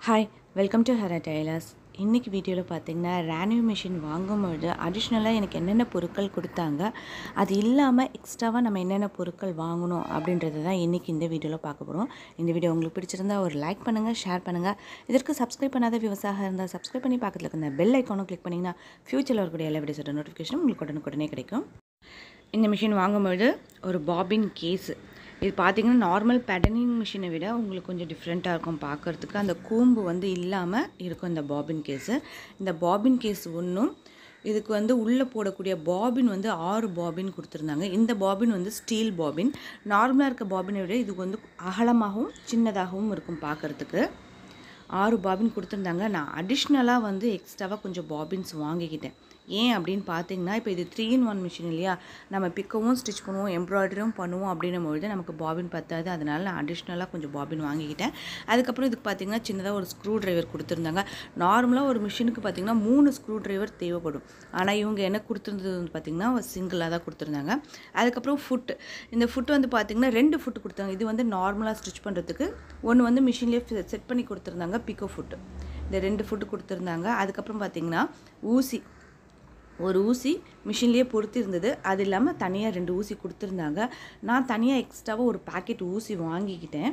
hi welcome to Hara tailors இன்றைக்கி வீடியோவில் பார்த்தீங்கன்னா ரேனியூ மிஷின் வாங்கும்பொழுது அடிஷ்னலாக எனக்கு என்னென்ன பொருட்கள் கொடுத்தாங்க அது இல்லாமல் எக்ஸ்ட்ராவாக நம்ம என்னென்ன பொருட்கள் வாங்கணும் அப்படின்றது தான் இன்றைக்கி இந்த வீடியோவில் பார்க்க போகிறோம் இந்த வீடியோ உங்களுக்கு பிடிச்சிருந்தா ஒரு லைக் பண்ணுங்கள் ஷேர் பண்ணுங்கள் இதற்கு சப்ஸ்கிரைப் பண்ணாத விவசாயம் இருந்தால் சப்ஸ்கிரைப் பண்ணி பக்கத்தில் இருக்க பெல் ஐக்கானும் கிளிக் பண்ணிங்கன்னா ஃப்யூச்சரில் வரக்கூடிய எல்லா வீடியோஸோட நோட்டிஃபிகேஷனும் உங்களுக்கு உடனுக்குடனே கிடைக்கும் இந்த மிஷின் வாங்கும்பொழுது ஒரு பாபின் கேஸு இது பார்த்தீங்கன்னா நார்மல் பேட்டர்னிங் மிஷினை விட உங்களுக்கு கொஞ்சம் டிஃப்ரெண்ட்டாக இருக்கும் பார்க்குறதுக்கு அந்த கூம்பு வந்து இல்லாமல் இருக்கும் இந்த பாபின் கேஸு இந்த பாபின் கேஸ் ஒன்றும் இதுக்கு வந்து உள்ளே போடக்கூடிய பாபின் வந்து ஆறு பாபின் கொடுத்துருந்தாங்க இந்த பாபின் வந்து ஸ்டீல் பாபின் நார்மலாக இருக்க பாபினை விட இதுக்கு வந்து அகலமாகவும் சின்னதாகவும் இருக்கும் பார்க்குறதுக்கு ஆறு பாபின் கொடுத்துருந்தாங்க நான் அடிஷ்னலாக வந்து எக்ஸ்ட்ராவாக கொஞ்சம் பாபின்ஸ் வாங்கிக்கிட்டேன் ஏன் அப்படின்னு பார்த்தீங்கன்னா இப்போ இது த்ரீ இன் ஒன் மிஷின் இல்லையா நம்ம பிக்கவும் ஸ்டிச் பண்ணுவோம் எம்ப்ராய்டரியும் பண்ணுவோம் அப்படின்னும் பொழுது நமக்கு பாபின் பத்தாது அதனால நான் அடிஷ்னலாக கொஞ்சம் பாபின் வாங்கிக்கிட்டேன் அதுக்கப்புறம் இதுக்கு பார்த்தீங்கன்னா சின்னதாக ஒரு ஸ்க்ரூ டிரைவர் கொடுத்துருந்தாங்க நார்மலாக ஒரு மிஷினுக்கு பார்த்தீங்கன்னா மூணு ஸ்க்ரூ டிரைவர் தேவைப்படும் ஆனால் இவங்க என்ன கொடுத்துருந்தது வந்து பார்த்திங்கன்னா சிங்கிளாக தான் கொடுத்துருந்தாங்க அதுக்கப்புறம் ஃபுட் இந்த ஃபுட் வந்து பார்த்திங்கன்னா ரெண்டு ஃபுட் கொடுத்தாங்க இது வந்து நார்மலாக ஸ்டிச் பண்ணுறதுக்கு ஒன்று வந்து மிஷின்லேயே செட் பண்ணி கொடுத்துருந்தாங்க பிக்கோ ஃபுட்டு இந்த ரெண்டு ஃபுட்டு கொடுத்துருந்தாங்க அதுக்கப்புறம் பார்த்திங்கன்னா ஊசி ஒரு ஊசி மிஷின்லேயே பொருத்தி இருந்தது அது இல்லாமல் தனியாக ரெண்டு ஊசி கொடுத்துருந்தாங்க நான் தனியாக எக்ஸ்ட்ராவாக ஒரு பாக்கெட் ஊசி வாங்கிக்கிட்டேன்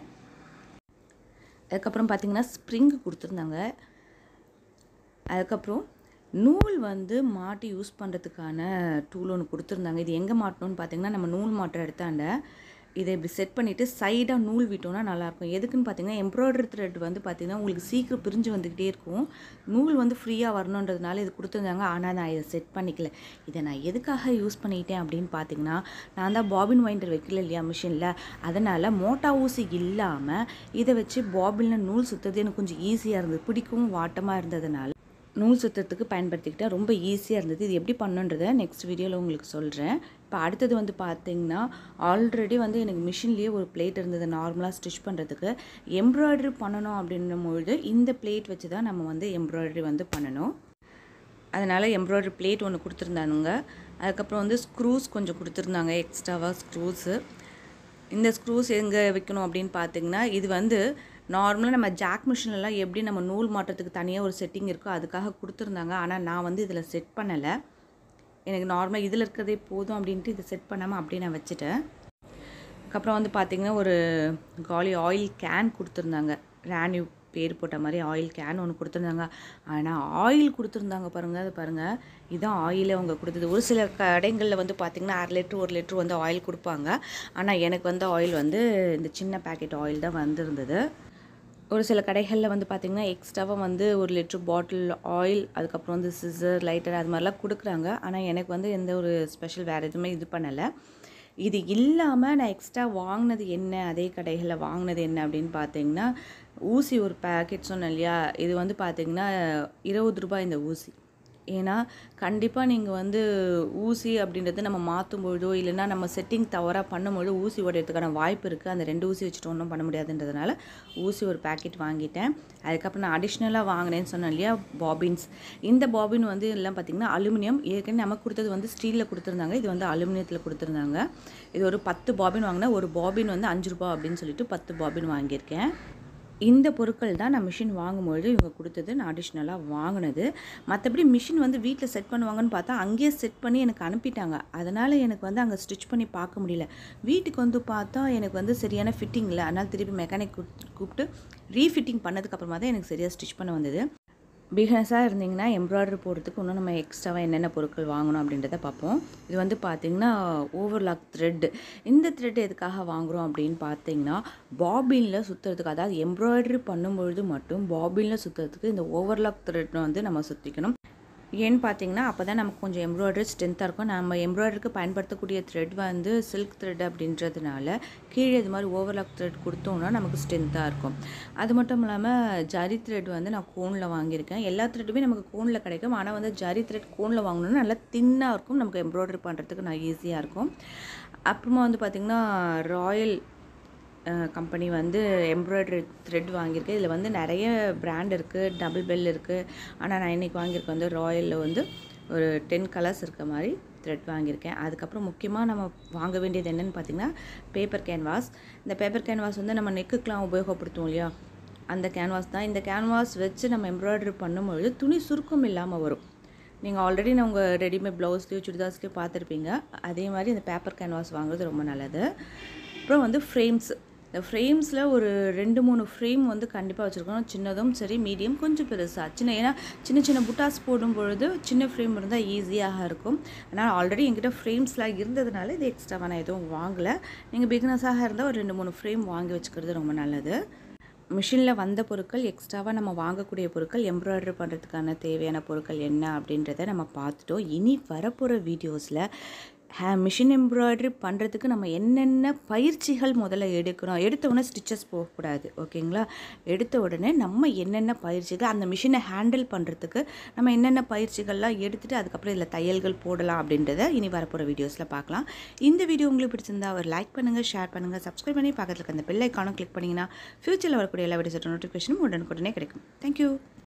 அதுக்கப்புறம் பார்த்திங்கன்னா ஸ்ப்ரிங் கொடுத்துருந்தாங்க அதுக்கப்புறம் நூல் வந்து மாட்டி யூஸ் பண்ணுறதுக்கான டூல் ஒன்று கொடுத்துருந்தாங்க இது எங்கே மாட்டணும்னு பார்த்தீங்கன்னா நம்ம நூல் மாட்டுற இடத்தாண்ட இதை இப்படி செட் பண்ணிவிட்டு சைடாக நூல் விட்டோம்னா நல்லாயிருக்கும் எதுக்குன்னு பார்த்தீங்கன்னா எம்ப்ராய்டரி த்ரெட் வந்து பார்த்திங்கன்னா உங்களுக்கு சீக்கிரம் பிரிஞ்சு வந்துக்கிட்டே இருக்கும் நூல் வந்து ஃப்ரீயாக வரணுன்றதுனால இது கொடுத்துருந்தாங்க ஆனால் நான் இதை செட் பண்ணிக்கல இதை நான் எதுக்காக யூஸ் பண்ணிக்கிட்டேன் அப்படின்னு பார்த்தீங்கன்னா நான் தான் பாபின் வைண்டர் வைக்கல இல்லையா மிஷினில் அதனால் மோட்டா ஊசி இல்லாமல் இதை வச்சு பாபினில் நூல் சுற்றுறது எனக்கு கொஞ்சம் ஈஸியாக இருந்தது பிடிக்கவும் வாட்டமாக இருந்ததுனால நூல் சுத்தத்துக்கு பயன்படுத்திக்கிட்டால் ரொம்ப ஈஸியாக இருந்தது இது எப்படி பண்ணுன்றதை நெக்ஸ்ட் வீடியோவில் உங்களுக்கு சொல்கிறேன் இப்போ அடுத்தது வந்து பார்த்திங்கன்னா ஆல்ரெடி வந்து எனக்கு மிஷின்லேயே ஒரு பிளேட் இருந்தது நார்மலாக ஸ்டிச் பண்ணுறதுக்கு எம்ப்ராய்டரி பண்ணணும் அப்படின்னும் பொழுது இந்த பிளேட் வச்சு தான் நம்ம வந்து எம்ப்ராய்டரி வந்து பண்ணணும் அதனால் எம்ப்ராய்டரி பிளேட் ஒன்று கொடுத்துருந்தானுங்க அதுக்கப்புறம் வந்து ஸ்க்ரூஸ் கொஞ்சம் கொடுத்துருந்தாங்க எக்ஸ்ட்ராவாக ஸ்க்ரூஸு இந்த ஸ்க்ரூஸ் எங்கே வைக்கணும் அப்படின்னு பார்த்தீங்கன்னா இது வந்து நார்மலாக நம்ம ஜாக் மிஷின்லலாம் எப்படி நம்ம நூல் மாட்டுறதுக்கு தனியாக ஒரு செட்டிங் இருக்கோ அதுக்காக கொடுத்துருந்தாங்க ஆனால் நான் வந்து இதில் செட் பண்ணலை எனக்கு நார்மலாக இதில் இருக்கிறதே போதும் அப்படின்ட்டு இதை செட் பண்ணாமல் அப்படியே நான் வச்சுட்டேன் அதுக்கப்புறம் வந்து பார்த்திங்கன்னா ஒரு காலி ஆயில் கேன் கொடுத்துருந்தாங்க ரேனியூ பேர் போட்ட மாதிரி ஆயில் கேன் ஒன்று கொடுத்துருந்தாங்க ஆனால் ஆயில் கொடுத்துருந்தாங்க பாருங்கள் அது பாருங்கள் இதுதான் ஆயிலே அவங்க கொடுத்தது ஒரு சில கடைகளில் வந்து பார்த்திங்கன்னா அரை லிட்ரு ஒரு லிட்ரு வந்து ஆயில் கொடுப்பாங்க ஆனால் எனக்கு வந்து ஆயில் வந்து இந்த சின்ன பேக்கெட் ஆயில் தான் வந்திருந்தது ஒரு சில கடைகளில் வந்து பார்த்திங்கன்னா எக்ஸ்ட்ராவாக வந்து ஒரு லிட்ரு பாட்டில் ஆயில் அதுக்கப்புறம் வந்து சிசர் லைட்டர் அது மாதிரிலாம் கொடுக்குறாங்க ஆனால் எனக்கு வந்து எந்த ஒரு ஸ்பெஷல் வேறு எதுவுமே இது பண்ணலை இது இல்லாமல் நான் எக்ஸ்ட்ரா வாங்கினது என்ன அதே கடைகளில் வாங்கினது என்ன அப்படின்னு பார்த்தீங்கன்னா ஊசி ஒரு பேக்கெட் சொன்னேன் இல்லையா இது வந்து பார்த்திங்கன்னா இருபது ரூபாய் இந்த ஊசி ஏன்னா கண்டிப்பாக நீங்கள் வந்து ஊசி அப்படின்றது நம்ம மாற்றும் பொழுதோ இல்லைன்னா நம்ம செட்டிங் தவறாக பண்ணும்பொழுது ஊசி உடையறதுக்கான வாய்ப்பு இருக்குது அந்த ரெண்டு ஊசி வச்சுட்டு ஒன்றும் பண்ண முடியாதுன்றதுனால ஊசி ஒரு பேக்கெட் வாங்கிட்டேன் அதுக்கப்புறம் நான் அடிஷ்னலாக வாங்கினேன்னு சொன்னேன் இல்லையா பாபின்ஸ் இந்த பாபின் வந்து எல்லாம் பார்த்திங்கன்னா அலுமினியம் ஏற்கனவே நமக்கு கொடுத்தது வந்து ஸ்டீலில் கொடுத்துருந்தாங்க இது வந்து அலுமினியத்தில் கொடுத்துருந்தாங்க இது ஒரு பத்து பாபின் வாங்கினேன் ஒரு பாபின் வந்து அஞ்சு ரூபா அப்படின்னு சொல்லிட்டு பத்து பாபின் வாங்கியிருக்கேன் இந்த பொருட்கள் தான் நான் மிஷின் வாங்கும்பொழுது இவங்க கொடுத்தது நான் அடிஷ்னலாக வாங்கினது மற்றபடி மிஷின் வந்து வீட்டில் செட் பண்ணுவாங்கன்னு பார்த்தா அங்கேயே செட் பண்ணி எனக்கு அனுப்பிட்டாங்க அதனால் எனக்கு வந்து அங்கே ஸ்டிச் பண்ணி பார்க்க முடியல வீட்டுக்கு வந்து பார்த்தா எனக்கு வந்து சரியான ஃபிட்டிங் இல்லை அதனால் திருப்பி மெக்கானிக் கூப்பிட்டு ரீஃபிட்டிங் பண்ணதுக்கப்புறமா தான் எனக்கு சரியாக ஸ்டிச் பண்ண வந்தது பிகினஸாக இருந்தீங்கன்னா எம்ப்ராய்டரி போடுறதுக்கு இன்னும் நம்ம எக்ஸ்ட்ராவாக என்னென்ன பொருட்கள் வாங்கணும் அப்படின்றத பார்ப்போம் இது வந்து பார்த்திங்கன்னா ஓவர்லாக் த்ரெட்டு இந்த த்ரெட் எதுக்காக வாங்குகிறோம் அப்படின்னு பார்த்தீங்கன்னா பாபினில் சுற்றுறதுக்கு அதாவது எம்ப்ராய்டரி பண்ணும்பொழுது மட்டும் பாபினில் சுற்றுறதுக்கு இந்த ஓவர்லாக் த்ரெட் வந்து நம்ம சுற்றிக்கணும் ஏன்னு பார்த்தீங்கன்னா அப்போ தான் நமக்கு கொஞ்சம் எம்ப்ராய்டரி ஸ்ட்ரென்த்தாக இருக்கும் நம்ம எம்ப்ராய்டரிக்கு பயன்படுத்தக்கூடிய த்ரெட் வந்து சில்க் த்ரெட் அப்படின்றதுனால கீழே இது மாதிரி ஓவர்லாக் த்ரெட் கொடுத்தோம்னா நமக்கு ஸ்ட்ரென்த்தாக இருக்கும் அது மட்டும் இல்லாமல் ஜரி த்ரெட் வந்து நான் கோனில் வாங்கியிருக்கேன் எல்லா த்ரெட்டுமே நமக்கு கோனில் கிடைக்கும் ஆனால் வந்து ஜரி த்ரெட் கோனில் வாங்கணும்னா நல்லா தின்னாக இருக்கும் நமக்கு எம்ப்ராய்டரி பண்ணுறதுக்கு நான் ஈஸியாக இருக்கும் அப்புறமா வந்து பார்த்திங்கன்னா ராயல் கம்பெனி வந்து எம்ப்ராய்டரி த்ரெட் வாங்கியிருக்கேன் இதில் வந்து நிறைய பிராண்ட் இருக்குது டபுள் பெல் இருக்குது ஆனால் நான் இன்றைக்கி வாங்கியிருக்க வந்து ராயலில் வந்து ஒரு டென் கலர்ஸ் இருக்க மாதிரி த்ரெட் வாங்கியிருக்கேன் அதுக்கப்புறம் முக்கியமாக நம்ம வாங்க வேண்டியது என்னென்னு பார்த்திங்கன்னா பேப்பர் கேன்வாஸ் இந்த பேப்பர் கேன்வாஸ் வந்து நம்ம நெக்குக்கெலாம் உபயோகப்படுத்துவோம் இல்லையா அந்த கேன்வாஸ் தான் இந்த கேன்வாஸ் வச்சு நம்ம எம்ப்ராய்டரி பண்ணும்பொழுது துணி சுருக்கம் இல்லாமல் வரும் நீங்கள் ஆல்ரெடி நான் உங்கள் ரெடிமேட் ப்ளவுஸ்லேயோ சுடிதாஸ்லேயோ பார்த்துருப்பீங்க அதே மாதிரி இந்த பேப்பர் கேன்வாஸ் வாங்குறது ரொம்ப நல்லது அப்புறம் வந்து ஃப்ரேம்ஸ் இந்த ஃப்ரேம்ஸில் ஒரு ரெண்டு மூணு ஃப்ரேம் வந்து கண்டிப்பாக வச்சுருக்கணும் சின்னதும் சரி மீடியம் கொஞ்சம் பெருசாக சின்ன ஏன்னா சின்ன சின்ன புட்டாஸ் போடும் பொழுது சின்ன ஃப்ரேம் இருந்தால் ஈஸியாக இருக்கும் அதனால் ஆல்ரெடி என்கிட்ட ஃப்ரேம்ஸ்லாம் இருந்ததுனால இது எக்ஸ்ட்ராவாக நான் எதுவும் வாங்கலை நீங்கள் பிகினஸாக இருந்தால் ஒரு ரெண்டு மூணு ஃப்ரேம் வாங்கி வச்சுக்கிறது ரொம்ப நல்லது மிஷினில் வந்த பொருட்கள் எக்ஸ்ட்ராவாக நம்ம வாங்கக்கூடிய பொருட்கள் எம்ப்ராய்டரி பண்ணுறதுக்கான தேவையான பொருட்கள் என்ன அப்படின்றத நம்ம பார்த்துட்டோம் இனி வரப்போகிற வீடியோஸில் ஹே மிஷின் எம்ப்ராய்டரி பண்ணுறதுக்கு நம்ம என்னென்ன பயிற்சிகள் முதல்ல எடுக்கணும் எடுத்த உடனே ஸ்டிச்சஸ் போகக்கூடாது ஓகேங்களா எடுத்த உடனே நம்ம என்னென்ன பயிற்சிகள் அந்த மிஷினை ஹேண்டில் பண்ணுறதுக்கு நம்ம என்னென்ன பயிற்சிகள்லாம் எடுத்துகிட்டு அதுக்கப்புறம் இதில் தையல்கள் போடலாம் அப்படின்றத இனி வரப்போகிற வீடியோஸில் பார்க்கலாம் இந்த வீடியோ உங்களுக்கு பிடிச்சிருந்தா ஒரு லைக் பண்ணுங்கள் ஷேர் பண்ணுங்கள் சப்ஸ்கிரைப் பண்ணி பக்கத்தில் இருக்க அந்த பெல் ஐக்கானும் கிளிக் பண்ணிங்கன்னா ஃப்யூச்சரில் வரக்கூடிய எல்லா வீடியோஸோட நோட்டிஃபிகேஷனும் உடனுக்குடனே கிடைக்கும் தேங்க்யூ